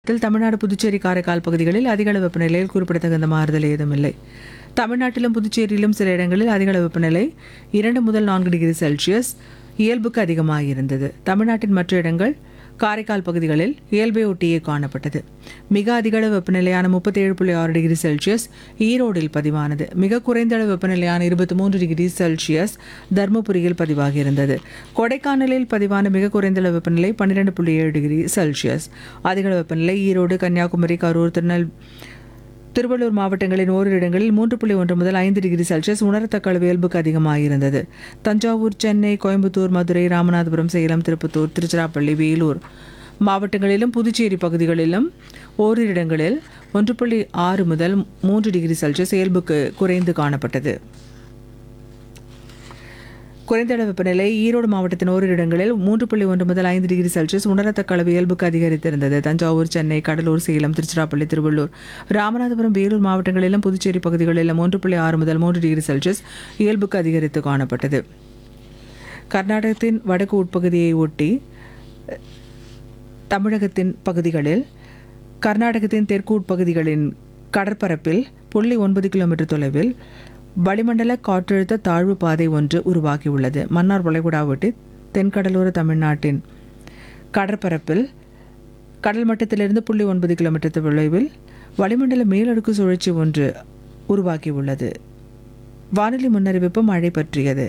தமிழகத்தில் தமிழ்நாடு புதுச்சேரி காரைக்கால் பகுதிகளில் அதிக அளவு வெப்பநிலையில் குறிப்பிடத்தகுந்த மாறுதல் ஏதுமில்லை தமிழ்நாட்டிலும் புதுச்சேரியிலும் சில இடங்களில் அதிக அளவு வெப்பநிலை இரண்டு முதல் நான்கு டிகிரி செல்சியஸ் இயல்புக்கு அதிகமாக இருந்தது தமிழ்நாட்டின் மற்ற இடங்கள் காரைக்கால் பகுதிகளில் இயல்பை ஒட்டியே காணப்பட்டது மிக அதிக அளவு வெப்பநிலையான முப்பத்தேழு புள்ளி ஆறு டிகிரி செல்சியஸ் ஈரோடில் பதிவானது மிக குறைந்த அளவு வெப்பநிலையான இருபத்தி மூன்று டிகிரி செல்சியஸ் தருமபுரியில் பதிவாகியிருந்தது கொடைக்கானலில் பதிவான மிக குறைந்த அளவு வெப்பநிலை பன்னிரெண்டு புள்ளி ஏழு டிகிரி செல்சியஸ் அதிக அளவு வெப்பநிலை ஈரோடு கன்னியாகுமரி கரூர் திருநெல் திருவள்ளூர் மாவட்டங்களின் ஓரிரு இடங்களில் மூன்று புள்ளி ஒன்று முதல் ஐந்து டிகிரி செல்சியஸ் உணரத்தக்க அளவு இயல்புக்கு அதிகமாக இருந்தது தஞ்சாவூர் சென்னை கோயம்புத்தூர் மதுரை ராமநாதபுரம் சேலம் திருப்பத்தூர் திருச்சிராப்பள்ளி வேலூர் மாவட்டங்களிலும் புதுச்சேரி பகுதிகளிலும் ஓரிரு இடங்களில் ஒன்று புள்ளி ஆறு முதல் மூன்று டிகிரி செல்சியஸ் இயல்புக்கு குறைந்து காணப்பட்டது குறைந்த அளவு வெப்பநிலை ஈரோடு மாவட்டத்தின் ஓரிரு இடங்களில் மூன்று புள்ளி ஒன்று முதல் ஐந்து டிகிரி செல்சியஸ் உணரத்தக்க அளவு இயல்புக்கு அதிகரித்திருந்தது தஞ்சாவூர் சென்னை கடலூர் சேலம் திருச்சிராப்பள்ளி திருவள்ளூர் ராமநாதபுரம் வேலூர் மாவட்டங்களிலும் புதுச்சேரி பகுதிகளிலும் மூன்று புள்ளி ஆறு முதல் மூன்று டிகிரி செல்சியஸ் இயல்புக்கு அதிகரித்து காணப்பட்டது கர்நாடகத்தின் வடக்கு உட்பகுதியை ஒட்டி தமிழகத்தின் பகுதிகளில் கர்நாடகத்தின் தெற்கு உட்பகுதிகளின் கடற்பரப்பில் புள்ளி ஒன்பது கிலோமீட்டர் தொலைவில் வளிமண்டல காற்றழுத்த தாழ்வு பாதை ஒன்று உருவாகியுள்ளது மன்னார் வளைகுடா ஒட்டி தென்கடலோர தமிழ்நாட்டின் கடற்பரப்பில் கடல் மட்டத்திலிருந்து புள்ளி ஒன்பது கிலோமீட்டர் தொலைவில் வளிமண்டல மேலடுக்கு சுழற்சி ஒன்று உருவாகியுள்ளது வானிலை முன்னறிவிப்பு மழை பற்றியது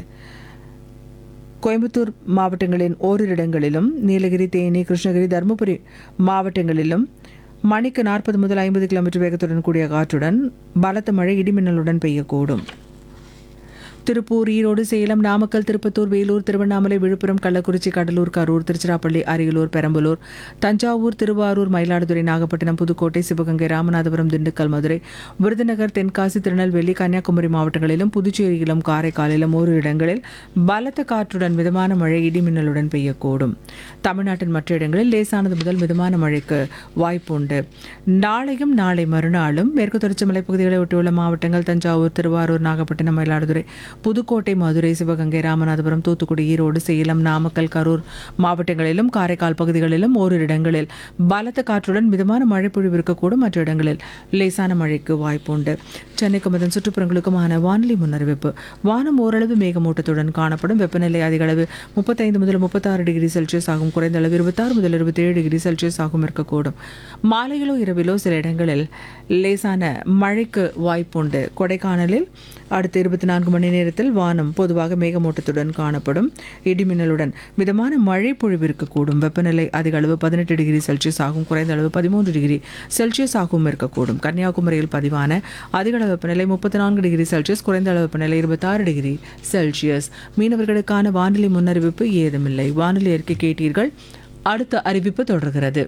கோயம்புத்தூர் மாவட்டங்களின் ஓரிரு இடங்களிலும் நீலகிரி தேனி கிருஷ்ணகிரி தருமபுரி மாவட்டங்களிலும் மணிக்கு நாற்பது முதல் ஐம்பது கிலோமீட்டர் வேகத்துடன் கூடிய காற்றுடன் பலத்த மழை இடிமின்னலுடன் பெய்யக்கூடும் திருப்பூர் ஈரோடு சேலம் நாமக்கல் திருப்பத்தூர் வேலூர் திருவண்ணாமலை விழுப்புரம் கள்ளக்குறிச்சி கடலூர் கரூர் திருச்சிராப்பள்ளி அரியலூர் பெரம்பலூர் தஞ்சாவூர் திருவாரூர் மயிலாடுதுறை நாகப்பட்டினம் புதுக்கோட்டை சிவகங்கை ராமநாதபுரம் திண்டுக்கல் மதுரை விருதுநகர் தென்காசி திருநெல்வேலி கன்னியாகுமரி மாவட்டங்களிலும் புதுச்சேரியிலும் காரைக்காலிலும் ஓரிரு இடங்களில் பலத்த காற்றுடன் மிதமான மழை இடிமின்னலுடன் பெய்யக்கூடும் தமிழ்நாட்டின் மற்ற இடங்களில் லேசானது முதல் மிதமான மழைக்கு வாய்ப்புண்டு நாளையும் நாளை மறுநாளும் மேற்கு தொடர்ச்சி மலைப்பகுதிகளை ஒட்டியுள்ள மாவட்டங்கள் தஞ்சாவூர் திருவாரூர் நாகப்பட்டினம் மயிலாடுதுறை புதுக்கோட்டை மதுரை சிவகங்கை ராமநாதபுரம் தூத்துக்குடி ஈரோடு சேலம் நாமக்கல் கரூர் மாவட்டங்களிலும் காரைக்கால் பகுதிகளிலும் ஓரிரு இடங்களில் பலத்த காற்றுடன் மிதமான மழை பொழிவு இருக்கக்கூடும் மற்ற இடங்களில் லேசான மழைக்கு வாய்ப்புண்டு சென்னைக்கும் அதன் சுற்றுப்புறங்களுக்குமான வானிலை முன்னறிவிப்பு வானம் ஓரளவு மேகமூட்டத்துடன் காணப்படும் வெப்பநிலை அதிக அளவு முப்பத்தைந்து முதல் முப்பத்தாறு டிகிரி செல்சியஸ் ஆகும் குறைந்த அளவு இருபத்தாறு முதல் இருபத்தேழு டிகிரி செல்சியஸ் ஆகும் இருக்கக்கூடும் மாலையிலோ இரவிலோ சில இடங்களில் லேசான மழைக்கு வாய்ப்புண்டு கொடைக்கானலில் அடுத்த இருபத்தி நான்கு மணி நேரத்தில் வானம் பொதுவாக மேகமூட்டத்துடன் காணப்படும் இடிமின்னலுடன் மிதமான மழை பொழிவு இருக்கக்கூடும் வெப்பநிலை அதிக அளவு பதினெட்டு டிகிரி செல்சியஸ் ஆகும் குறைந்த அளவு பதிமூன்று டிகிரி செல்சியஸ் ஆகவும் இருக்கக்கூடும் கன்னியாகுமரியில் பதிவான அதிக அளவு வெப்பநிலை முப்பத்தி நான்கு டிகிரி செல்சியஸ் குறைந்த அளவு வெப்பநிலை இருபத்தாறு டிகிரி செல்சியஸ் மீனவர்களுக்கான வானிலை முன்னறிவிப்பு ஏதுமில்லை வானிலை அறிக்கை கேட்டீர்கள் அடுத்த அறிவிப்பு தொடர்கிறது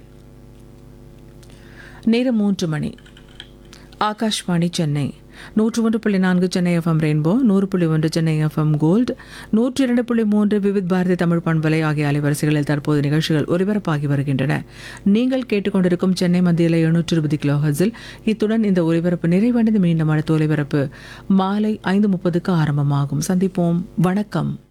நேரம் மூன்று மணி ஆகாஷ்வாணி சென்னை நூற்று ஒன்று புள்ளி நான்கு சென்னை எஃப்எம் ரெயின்போ நூறு புள்ளி ஒன்று சென்னை எஃப்எம் கோல்டு நூற்றி இரண்டு புள்ளி மூன்று விவித் பாரதி தமிழ் பண்பலை ஆகிய அலைவரிசைகளில் தற்போது நிகழ்ச்சிகள் ஒலிபரப்பாகி வருகின்றன நீங்கள் கேட்டுக்கொண்டிருக்கும் சென்னை மத்தியில் எழுநூற்று இருபது கிலோ ஹர்ஸில் இத்துடன் இந்த ஒலிபரப்பு நிறைவடைந்து மீண்டும் அடுத்த ஒலிபரப்பு மாலை ஐந்து முப்பதுக்கு ஆரம்பமாகும் சந்திப்போம் வணக்கம்